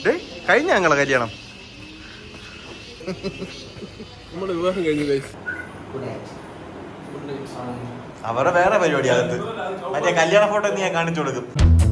Day കഴിഞ്ഞ ഞങ്ങളെ കല്യാണം നമ്മുടെ വിവാഹം കഴിഞ്ഞു ഗൈസ് അവരുടെ വേറെ പരിപാടി അകത്ത് മറ്റേ കല്യാണ ഫോട്ടോ നീ ഞാൻ കാണിച്ചു കൊടുക്കും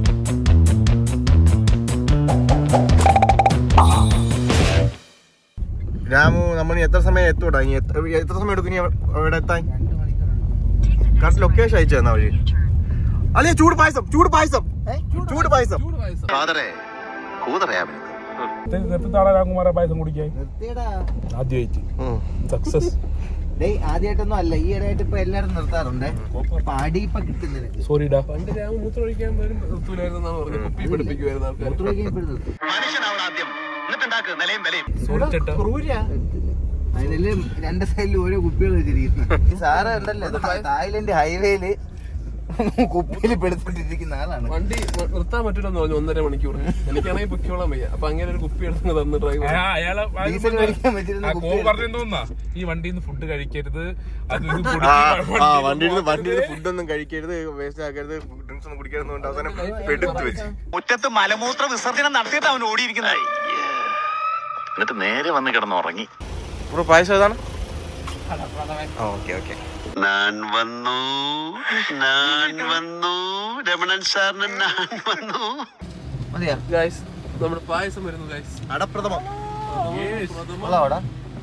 രാമു നമ്മൾ ഇനി എത്ര സമയം എത്തൂടാ ഇനി എത്ര എത്ര സമയം എടുക്കും ഇനി അവിടെ എത്താൻ കറക്റ്റ് ലൊക്കേഷൻ അയച്ചു തന്നാ വഴി അല്ലേ ചൂട് പായസം ചൂട് പായസം ചൂട് പായസം ഫാദറെ കൂതറയാമേ നിർത്തിത്താളെ രാംകുമാരെ പായസം കുടിക്കാൻ നിർത്തിയടാ ആദ്യമായിട്ട് ഉം. സക്സസ് ഡേയ് ആദ്യമായിട്ടൊന്നും അല്ല ഈ ഇടയായിട്ട് ഇപ്പൊ എല്ലാരും നിർത്താറുണ്ട് അപ്പൊ അടി ഇപ്പൊ കിട്ടുന്നില്ല സോറിടാ പണ്ട് രാമ മൂത്രം ഒഴിക്കാൻ വരും നിർത്തൂലായിരുന്നാണ് പറഞ്ഞത് കുപ്പി പഠിപ്പിക്കുമായിരുന്നു ആൾക്കാർ മൂത്രമൊഴിക്കാൻ ഇപ്പോഴും നിർത്തും മനുഷ്യനാവണം ആദ്യം എന്നിട്ടുണ്ടാക്ക് നിലയും വിലയും സോറി ചേട്ടാ അതില് രണ്ട് സൈഡിൽ ഓരോ കുപ്പികൾ വെച്ചിരിക്കുന്നു സാറ് ഉണ്ടല്ലോ താ- തായ്ലൻഡ് ഹൈവേയില് കുപ്പിയിൽ പെടുത്തിട്ടിരിക്കുന്ന ആളാണ് വണ്ടി ന- നിർത്താൻ പറ്റൂലെന്ന് പറഞ്ഞു ഒന്നര മണിക്കൂർ എനിക്കാണെങ്കിൽ പൊക്കിയോളാൻ വയ്യ അപ്പൊ അങ്ങനെ ഒരു കുപ്പി എടുത്ത് തന്നു ഡ്രൈവർ അയാളെ ഡീസൽ മേടിക്കാൻ പറ്റിയിരുന്ന കുപ്പി പറഞ്ഞു തോന്നാ ഈ വണ്ടിയിൽ നിന്ന് ഫുഡ് കഴിക്കരുത് അത് ഇത് ആ, കുടിച്ച് ആ വണ്ടിയിൽ നിന്ന് വണ്ടിയിൽ നിന്ന് ഫുഡൊന്നും കഴിക്കരുത് വേസ്റ്റ് ആക്കരുത് ഡ്രിങ്ക്സ് ഒന്നും കുടിക്കരുത് കൊണ്ട് അവസാനം പെടുത്തു വെച്ച് മുറ്റത്ത് മലമൂത്ര വിസർജനം നടത്തിയിട്ട് അവൻ ഓടിയിരിക്കുന്നത് എന്നിട്ട് നേരെ വന്ന് കിടന്നുറങ്ങി ബ്രോ പായസം ഏതാണ് ഓക്കെ ഓക്കെ ഞാൻ വന്നു ഞാൻ വന്നു രമണൻ സാറിന് ഞാൻ വന്നു മതിയാ ഗൈസ് നമ്മുടെ പായസം വരുന്നു ഗൈസ് അടപ്രഥമം ഉള്ളവാടാ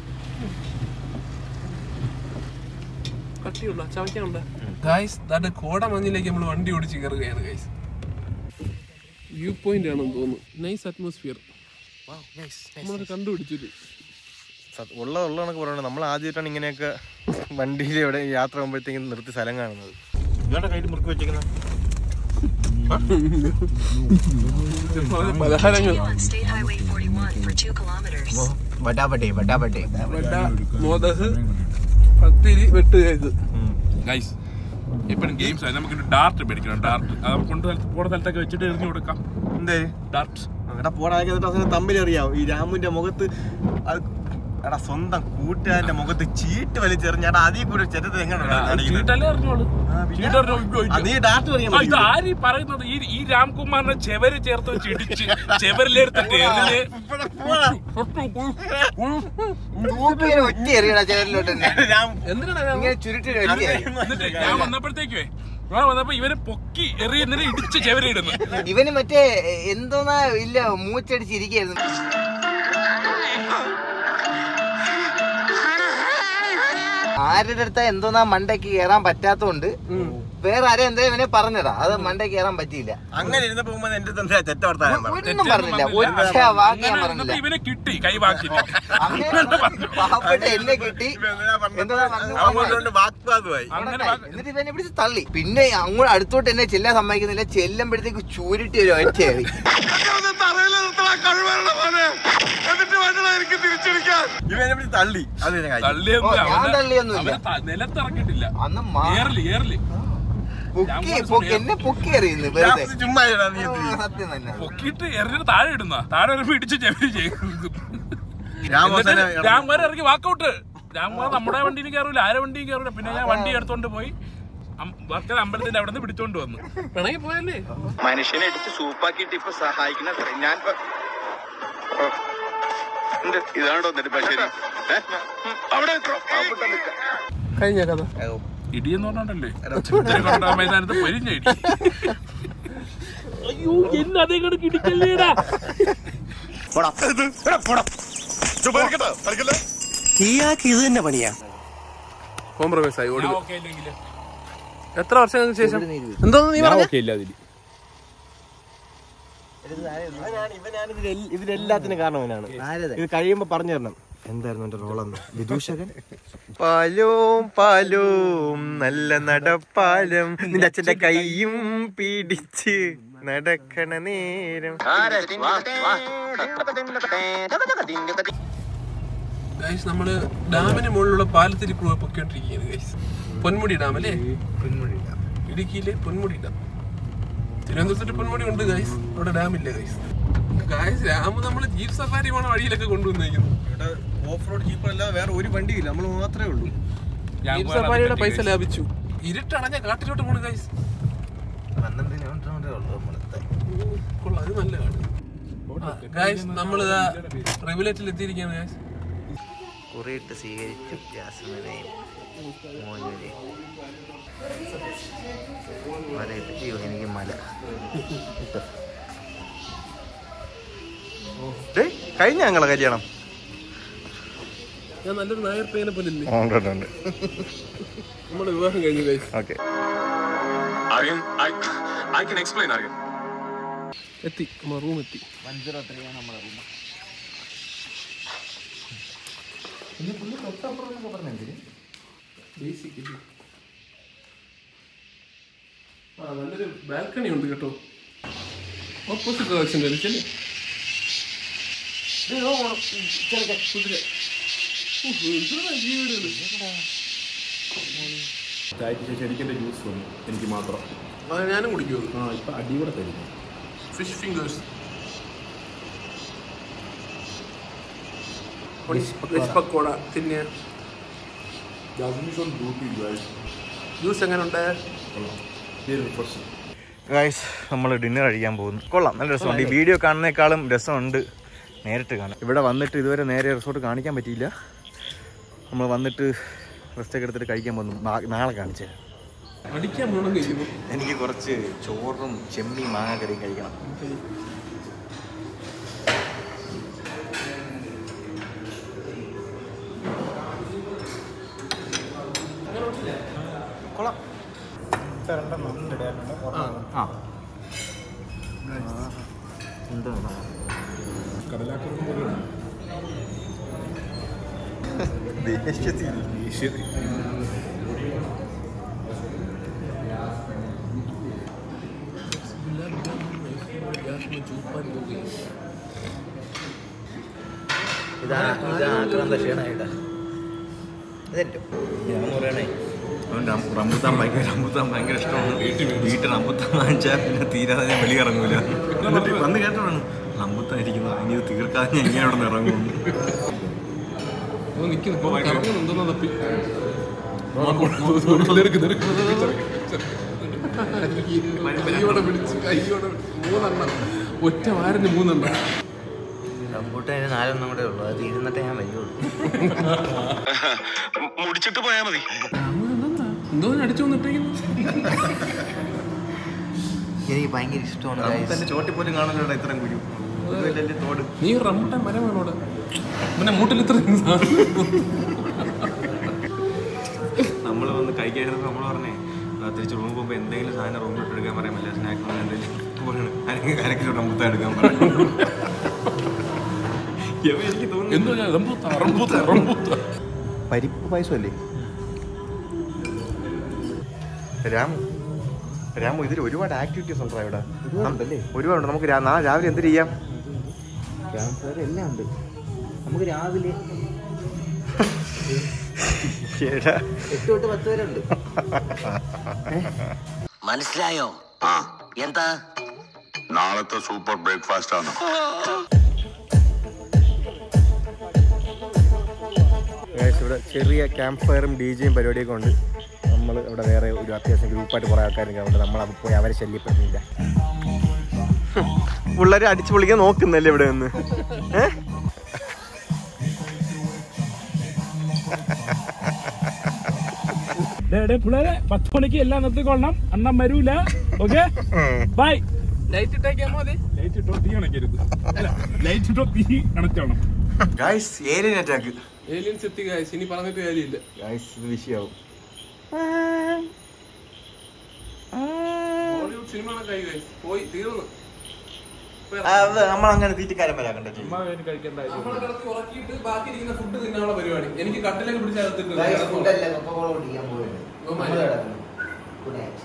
കട്ടിയുണ്ടോ ചവയ്ക്കാനുണ്ടോ ഗൈസ് ദാണ്ട് കോട മഞ്ഞിലേക്ക് നമ്മൾ വണ്ടി ഓടിച്ച് കയറുകയാണ് ഗൈസ് വ്യൂ പോയിന്റ് ആണെന്ന് തോന്നുന്നു നൈസ് അറ്റ്മോസ്ഫിയർ നമ്മളത് കണ്ടുപിടിച്ചത് സത്- ഉള്ള ഉള്ള കണക്ക് പറയണത് നമ്മൾ ആദ്യമായിട്ടാണ് ഇങ്ങനെയൊക്കെ വണ്ടിയിൽ എവിടെ യാത്ര പോകുമ്പോഴത്തേക്കും നിർത്തി സ്ഥലം കാണുന്നത് ഇയാളുടെ കയ്യിൽ മുറുക്കി വെച്ചേക്കുന്നത് പലഹാരങ്ങൾ on State Highway 41 for 2 kilometers. വട്ടാപ്പട്ടെ വട്ടാപ്പട്ടെ വട മോദക് പത്തിരി വെട്ട് ചെയ്ത് ഗൈസ് എപ്പോഴും ഗെയിംസ് നമുക്ക് ഡാർട്ട് മേടിക്കണം ഡാർട്ട് അത് കൊണ്ട് സ്ഥലത്ത് പോണ സ്ഥലത്തൊക്കെ വെച്ചിട്ട് എറിഞ്ഞു കൊടുക്കാം എന്തേ ഡാർട്ട് എടാ പോടാക്കി എന്നിട്ട് അവസാനം തമ്മിലറിയാവും ഈ രാമുവിന്റെ മുഖത്ത് അത് എടാ സ്വന്തം കൂട്ടുകാരന്റെ മുഖത്ത് ചീട്ട് വലിച്ചെറിഞ്ഞ എടാ അതിൽ കൂടെ ചെറ്റത്ത് എങ്ങനെ ചീട്ടല്ലേ അറിഞ്ഞോളൂ ചീട്ട് അറിഞ്ഞോ നീ ഡാറ്റ് പറയാൻ ആ, ഇത് ആര് ഈ പറയുന്നത് ഈ ഈ രാംകുമാറിനെ ചെവര് ചേർത്ത് വെച്ച് ഇടിച്ച് ചെവരിലെടുത്തിട്ട് എറിഞ്ഞ് ഒറ്റ എറിയടാ ചേരലോട്ട് തന്നെ രാം എന്തിനാണ് ഇങ്ങനെ ചുരുട്ടി ഒരു ഒറ്റ എറി. എന്നിട്ട് ഞാൻ വന്നപ്പോഴത്തേക്കുവേ ഞാൻ വന്നപ്പോ ഇവനെ പൊക്കി എറിയുന്നതിന് ഇടിച്ച് ചെവരിടുന്നു ഇവന് മറ്റേ എന്തോന്നാ ഇല്ല മൂച്ചടിച്ചിരിക്കായിരുന്നു ആരുടെ അടുത്ത എന്തോന്നാ മണ്ടയ്ക്ക് കയറാൻ പറ്റാത്തോണ്ട് വേറെ ആരും എന്താ ഇവനെ പറഞ്ഞതാ അത് മണ്ടയ്ക്ക് കയറാൻ പറ്റിയില്ല അങ്ങനെ ഇരുന്നപ്പോ പോകുമ്പോ എന്റെ തന്നെ തെറ്റ വർത്താനം പറഞ്ഞു ഒന്നും പറഞ്ഞില്ല ഒറ്റ വാക്ക് ഞാൻ അങ്ങനെ പറഞ്ഞില്ല ഇരുന്നപ്പോ ഇവനെ കിട്ടി കൈവാക്കിന് അങ്ങനെ പാവപ്പെട്ട എന്നെ കിട്ടി എന്തോന്നാ പറഞ്ഞു അതുകൊണ്ട് വാക്വാദമായി അങ്ങനെ വാ- എന്നിട്ട് ഇവനെ പിടിച്ച് തള്ളി പിന്നെ അങ്ങോട്ട് അടുത്തോട്ട് എന്നെ ചെല്ലാൻ സമ്മതിക്കുന്നില്ല ചെല്ലുമ്പോഴത്തേക്ക് ചൂരിട്ടി ഒരു ഒറ്റ കയറി ഇവനെ പിടിച്ച് തള്ളി അത് ഞാൻ കാര്യം. തള്ളിയൊന്നും ഓ, ഞാൻ അവനെ- തള്ളിയൊന്നുമില്ല. അവനെ ത- നിലത്തിറക്കിയിട്ടില്ല അന്ന് മാ- ഏർലി ഏർലി പൊക്കി പൊക്കി എന്നെ പൊക്കി എറിയുന്നു വെറുതെ രാമു ചുമ്മാ ഇരുടാ നീ എന്ത് ആ, ചെയ്യും? സത്യം തന്നെ പൊക്കിയിട്ട് എറിഞ്ഞിട്ട് താഴെ ഇടുന്ന താഴെ വരുമ്പോ ഇടിച്ച് ചെവരി ചെയ്യും രാമു അവസാനം എന്നിട്ട് രാംകുമാർ ഇറങ്ങി വാക്കൗട്ട് രാംകുമാർ നമ്മുടെ വണ്ടിയിൽ കയറൂല ആരെ വണ്ടിയും കയറൂല പിന്നെ ഞാൻ വണ്ടി എടുത്തോണ്ട് പോയി അം- വർക്കല അമ്പലത്തിന്റെ അവിടെ നിന്ന് പിടിച്ചോണ്ട് വന്നു പിണങ്ങി പോയല്ലേ മനുഷ്യനെ എടുത്ത് സൂപ്പാക്കിയിട്ട് ഇപ്പൊ സഹായിക്കുന്ന അത്ര ഞാൻ ഇപ്പൊ- ഓ. എന്ത് ഇതാണോ എന്നിട്ട് ശരി ഏ? അവിടെ നിൽക്കണം. അവിടെ നിൽക്കാം. കഴിഞ്ഞ കഥ ഇടി എന്ന് പറഞ്ഞോണ്ടല്ലേ കൊണ്ടാ മൈതാനത്ത് പൊരിഞ്ഞ ഇടി അയ്യോ എന്നെ അതേ കണക്ക് ഇടിക്കല്ലേടാ കോംപ്രമൈസ് ആയി ഓടി ഓക്കെ ഇല്ലെങ്കിൽ എത്ര വർഷങ്ങൾക്ക് ശേഷം എന്തോന്ന് നീ പറഞ്ഞു ഓക്കെ ഇല്ല അതില് ഇവനാണ് ഇവനാണ് ഇതിൽ- ഇതിലെല്ലാത്തിനും കാരണം ഇവനാണ് ആരത് ഇത് കഴിയുമ്പോ പറഞ്ഞു തരണം എന്തായിരുന്നു എന്റെ റോളെന്ന് വിദൂഷകൻ പാലും പാലും നല്ല നടപ്പാലം നിന്റെ അച്ഛന്റെ കൈയും പിടിച്ച് നടക്കണ നേരം ഗൈസ് നമ്മള് ഡാമിന് മുകളിലുള്ള പാലത്തിൽ ഇപ്പോൾ പൊക്കോണ്ടിരിക്കുകയാണ് ഗൈസ് പൊന്മുടി ഡാം അല്ലേ ഇടുക്കിയിലെ പൊന്മുടി ഡാം തിരുവനന്തപുരത്ത് പൊന്മുടി ഉണ്ട് ഗൈസ് അവിടെ ഡാം ഇല്ല ഗൈസ് ഗൈസ് രാമ് നമ്മള് ജീപ്പ് സഫാരി പോണ വഴിയിലൊക്കെ കൊണ്ടുവന്നിരിക്കുന്നു ഓഫ് റോഡ് ജീപ്പ് അല്ലാതെ വേറെ ഒരു വണ്ടിയില്ല നമ്മൾ മാത്രമേ ഉള്ളൂ ജീപ്പ് സഫാരിയുടെ പൈസ ലാഭിച്ചു ഇരുട്ടടഞ്ഞ കാട്ടിലോട്ട് പോണു ഗൈസ് പന്ത്രണ്ട് കിലോമീറ്റർ ഉള്ളൂ നമ്മളത്തെ കൊള്ളാം അത് നല്ല കാട് ഗായ്സ് നമ്മൾ റെഗുലേറ്ററിൽ എത്തിയിരിക്കുകയാണ് ഗായ്സ് കുറിയിട്ട് സ്വീകരിച്ചു ജാസ്മിനെയും മോനുവിനെയും മലയിട്ട് അയ്യോ എനിക്ക് മല ഡേയ്, കഴിഞ്ഞ ഞങ്ങളെ കല്യാണം ഞാൻ നല്ലൊരു നായർ പേനെ പോലെ ഇല്ലേ ഉണ്ട് ഉണ്ട് ഉണ്ട് നമ്മുടെ വിവാഹം കഴിഞ്ഞു guys okay Aryan, I, I can explain, Aryan. എത്തി നമ്മുടെ റൂം എത്തി വൺ സീറോ ത്രീ ആണ് നമ്മുടെ റൂം ബേസിക് ആ നല്ലൊരു ബാൽക്കണി ഉണ്ട് കേട്ടോ ഓപ്പോസിറ്റ് ഡയറക്ഷൻ കളിച്ചല്ലേ ചെടിക്കന്റെ ജ്യൂസ് വന്നു എനിക്ക് മാത്രം ഞാനും കുടിക്കുമോ ആ ഇപ്പൊ അടികൂടെ തരുന്നു ഫിഷ് ഫിംഗേഴ്സ് വെജ് പക്കോട പിന്നെ ജ്യൂസ് എങ്ങനെ ഉണ്ട് ഗായ്സ് നമ്മൾ ഡിന്നർ കഴിക്കാൻ പോകുന്നു കൊള്ളാം നല്ല രസമുണ്ട് ഈ വീഡിയോ കാണുന്നേക്കാളും രസമുണ്ട് നേരിട്ട് കാണാം ഇവിടെ വന്നിട്ട് ഇതുവരെ നേരെ റിസോർട്ട് കാണിക്കാൻ പറ്റിയില്ല നമ്മൾ വന്നിട്ട് റെസ്റ്റൊക്കെ എടുത്തിട്ട് കഴിക്കാൻ പോകുന്നു നാ- നാളെ കാണിച്ചു തരാം അടിക്കാൻ പോകണം കഴിയുന്നു എനിക്ക് കുറച്ച് ചോറും ചെമ്മി മാങ്ങ കറിയും കഴിക്കണം കൊള്ളാം ആ എന്താണ് ദേശീയത്തിൽ ഇതാണ് ഇതാണ് ആക്രാന്ത ക്ഷീണമായിട്ടാ ഇതേറ്റവും ഞാൻ പറയണേ അവൻ രം- റംബുട്ടാൻ ഭയങ്കര റംബുട്ടാൻ ഭയങ്കര ഇഷ്ടമാണ് വീട്ടിൽ റംബുട്ടാൻ വാങ്ങിച്ചാൽ പിന്നെ തീരാതെ ഞാൻ വെളി ഇറങ്ങൂല എന്നിട്ട് വന്ന് കേട്ടോടാണ് റംബുട്ടാൻ ഇരിക്കുന്നത് ഇനി ഇത് തീർക്കാതെ ഞാൻ ഇങ്ങനെ അവിടെ നിന്ന് ഇറങ്ങും നിൽക്കുന്നു കറങ്ങുന്നുണ്ടെന്നാ തപ്പി നെരുക്ക് നെരുക്ക് കൈയോടെ പിടിച്ച് കൈയോടെ മൂന്നെണ്ണം ഒറ്റ വാരന് മൂന്നെണ്ണം റംബൂട്ടാന് നാലെണ്ണം കൂടെ ഉള്ളൂ അത് ഇരുന്നിട്ടേ ഞാൻ വരുള്ളൂ മുടിച്ചിട്ട് പോയാ മതി എന്തോ അടിച്ചു വന്നിട്ടേക്കുന്നു എനിക്ക് ഭയങ്കര ഇഷ്ടമാണ് guys. റംബുട്ടാന്റെ ചോട്ടി പോലും കാണുന്നുണ്ട് ഇത്രയും കുരു വലിയ തോട് നീ റംബുട്ടാൻ മരം വേണോടെ പിന്നെ മൂട്ടിൽ ഇത്ര നമ്മൾ വന്ന് കഴിക്കാതിരുന്നപ്പോൾ നമ്മൾ പറഞ്ഞേ ആ, തിരിച്ച് റൂമിൽ പോകുമ്പോൾ എന്തെങ്കിലും സാധനം റൂമിൽ ഇട്ട് എടുക്കാൻ പറയാൻ പറ്റില്ല സ്നാക്സ് അങ്ങനെ എന്തെങ്കിലും പറയണം അല്ലെങ്കിൽ അരക്കിലോ റംബുത്താൻ എടുക്കാൻ പറയും ഇവൻ എനിക്ക് തോന്നുന്നു എന്തോ ഞാൻ റംബൂത്താൻ റംബൂത്താൻ റംബൂത്താൻ പരിപ്പ് പായസമല്ലേ രാമു രാമു ഇതിൽ ഒരുപാട് ആക്ടിവിറ്റീസ് ഉണ്ടോ ഇവിടെ ഒരുപാടുണ്ടല്ലേ? ഒരുപാടുണ്ട് നമുക്ക് രാ- നാളെ രാവിലെ എന്ത് ചെയ്യാം ക്യാമ്പ് ഫയർ എല്ലാം ഉണ്ട് നമുക്ക് രാവിലെ എടാ, എട്ട് തൊട്ട് പത്ത് വരെ ഉണ്ട് മനസ്സിലായോ എന്താ നാളത്തെ സൂപ്പർ ബ്രേക്ക്ഫാസ്റ്റ് ആണ് Guys, ഇവിടെ ചെറിയ ക്യാമ്പ് ഫയറും ഡി ജെയും പരിപാടിയൊക്കെ ഉണ്ട് നമ്മൾ ഇവിടെ വേറെ ഒരു അത്യാവശ്യം ഗ്രൂപ്പായിട്ട് കുറേ ആൾക്കാരൊക്കെ ഉണ്ട് നമ്മൾ അവിടെ പോയി അവരെ ശല്യപ്പെടുന്നില്ല പിള്ളേരെ അടിച്ചു പൊളിക്കാൻ നോക്കുന്നല്ലേ ഇവിടെ നിന്ന് ഡേ ഡേ പിള്ളേരെ പത്ത് മണിക്ക് എല്ലാം നിർത്തിക്കൊള്ളണം അണ്ണം വരൂല ഓക്കെ ബൈ ലൈറ്റ് ഇട്ടേക്കാൻ മതി ലൈറ്റ് ഇട്ടോ തീ അണയ്ക്കരുത് അല്ല ലൈറ്റ് ഇട്ടോ തീ അണച്ചോണം ഗായ്സ് ഏലിയൻ അറ്റാക്ക് ഏലിയൻസ് എത്തി കാശ് ഇനി പറഞ്ഞിട്ട് കാര്യമില്ല ഗായ്സ് ഇത് വിഷയാവും ഹോളിവുഡ് സിനിമ കൈ കാശ് പോയി തീർന്നു നമ്മൾ അങ്ങനെ തീറ്റിക്കാരൻ വരാക്കണ്ട കഴിക്കേണ്ട നമ്മളെ കിടത്തി ഉറക്കിയിട്ട് ബാക്കി ഇരിക്കുന്ന ഫുഡ് തിന്നാനുള്ള പരിപാടി എനിക്ക് കട്ടിലൊക്കെ Guys, പിടിച്ചകത്തിട്ട് food അല്ല, കൊക്കക്കോള കുടിക്കാൻ പോവുകയാണ്. Oh my നമ്മള് God. കിടക്കുന്നു. Good night.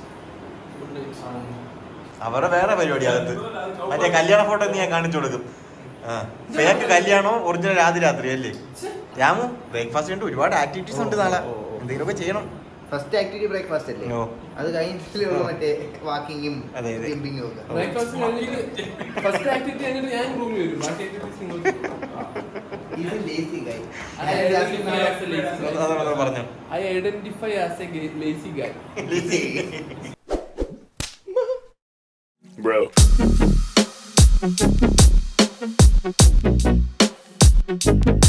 അവരുടെ വേറെ പരിപാടി അകത്ത് മറ്റേ കല്യാണ ഫോട്ടോ നീ ഞാൻ കാണിച്ചു കൊടുക്കും ആ ഫേക്ക് കല്യാണോ ഒറിജിനൽ ആദ്യ രാത്രി അല്ലേ രാമു ബ്രേക്ക്ഫാസ്റ്റ് ഉണ്ട് ഒരുപാട് ആക്ടിവിറ്റീസ് ഉണ്ട് നാളെ എന്തെങ്കിലുമൊക്കെ ചെയ്യണം ഫസ്റ്റ് ആക്ടിവിറ്റി ബ്രേക്ക്ഫാസ്റ്റ് അല്ലേ ഓ. അത് കഴിഞ്ഞിട്ടുള്ള മറ്റേ വാക്കിങ്ങും അതെ, അതെ. ജിമ്പിങ്ങും ഒക്കെ ബ്രേക്ക്ഫാസ്റ്റ് കഴിഞ്ഞിട്ട് ഫസ്റ്റ് ആക്ടിവിറ്റി കഴിഞ്ഞിട്ട് ഞാൻ റൂമിൽ വരും ബാക്കി activities He's a lazy guy. I identify as a lazy guy. അതാണ് പറഞ്ഞു I identify as a lazy guy Bro. By